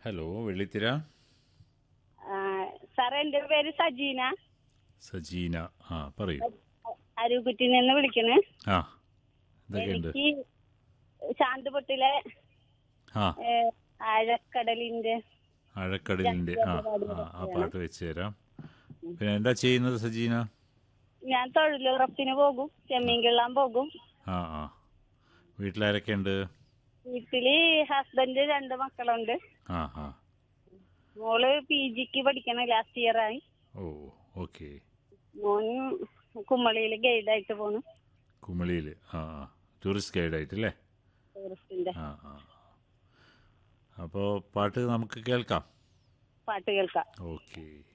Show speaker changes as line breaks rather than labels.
hello വെള്ളിത്തിര
ആ, സാറേ എൻ്റെ പേര് സജീന
സജീന ആ പറയൂ
അരൂക്കുറ്റിൽ നിന്ന് വിളിക്കണ്
ആ എന്തൊക്കെയുണ്ട്
എനിക്ക് ശാന്തപൊട്ടിലെ
ആ
ഏ, ആഴക്കടലിന്റെ
ആഴക്കടലിന്റെ ആ ആ ആ പാട്ട് വെച്ച് തരാം പിന്നെ എന്താ ചെയ്യുന്നത് സജീന
ഞാൻ തൊഴിലുറപ്പിന് പോകും ചെമ്മീൻ കിള്ളാൻ പോകും
ആ ആ വീട്ടിലാരൊക്കെ ഉണ്ട്
വീട്ടില് ഹസ്ബൻഡ് രണ്ട് മക്കളുണ്ട്
ആ ആ
മോള് പി ജിക്ക് പഠിക്കണ ലാസ്റ്റ് ഇയർ ആയി
ഓ ഓക്കെ
മോൻ കുമ്മളിയിൽ ഗൈഡായിട്ട് പോണു
കുമളിയിൽ ആ ആ ടൂറിസ്റ്റ് ഗൈഡായിട്ടല്ലേ
ടൂറിസ്റ്റിന്റെ
ആ ആ അപ്പോൾ പാട്ട് നമുക്ക് കേൾക്കാം
പാട്ട് കേൾക്കാം
ഓക്കെ